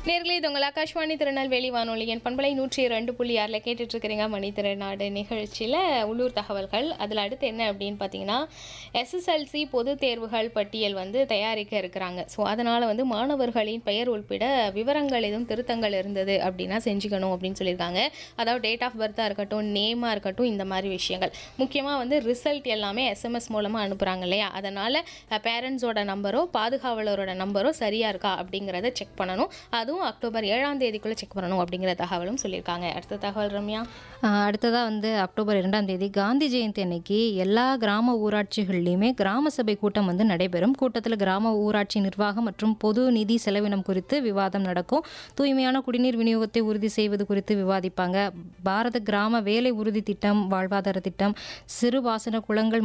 நேர்களே இது உங்கள் ஆகாஷ்வாணி திருநெல்வேலி வானொலியின் பண்பலை நூற்றி ரெண்டு புள்ளி ஆறில் கேட்டுட்டு இருக்கிறீங்க மணி திருநாடு நிகழ்ச்சியில் உள்ளூர் தகவல்கள் அதில் அடுத்து என்ன அப்படின்னு பார்த்தீங்கன்னா எஸ்எஸ்எல்சி பொது தேர்வுகள் பட்டியல் வந்து தயாரிக்க இருக்கிறாங்க ஸோ அதனால் வந்து மாணவர்களின் பெயர் உள்பட விவரங்கள் எதுவும் திருத்தங்கள் இருந்தது அப்படின்னா செஞ்சுக்கணும் அப்படின்னு சொல்லியிருக்காங்க அதாவது டேட் ஆஃப் பர்த்தாக இருக்கட்டும் நேமாக இருக்கட்டும் இந்த மாதிரி விஷயங்கள் முக்கியமாக வந்து ரிசல்ட் எல்லாமே எஸ்எம்எஸ் மூலமாக அனுப்புகிறாங்க இல்லையா அதனால் பேரண்ட்ஸோட நம்பரோ பாதுகாவலரோட நம்பரோ சரியாக இருக்கா அப்படிங்கிறத செக் பண்ணணும் அதுவும் அக்டோபர் ஏழாம் தேதிக்குள்ளே செக் பண்ணணும் அப்படிங்கிற தகவலும் சொல்லியிருக்காங்க அடுத்த தகவல் ரம்யா ஆஹ் அடுத்ததா வந்து அக்டோபர் இரண்டாம் தேதி காந்தி ஜெயந்தி அன்னைக்கு எல்லா கிராம ஊராட்சிகள்லையுமே கிராம சபை கூட்டம் வந்து நடைபெறும் கூட்டத்தில் கிராம ஊராட்சி நிர்வாகம் மற்றும் பொது நிதி செலவினம் குறித்து விவாதம் நடக்கும் தூய்மையான குடிநீர் விநியோகத்தை உறுதி செய்வது குறித்து விவாதிப்பாங்க பாரத கிராம வேலை உறுதி திட்டம் வாழ்வாதார திட்டம் சிறு பாசன குளங்கள்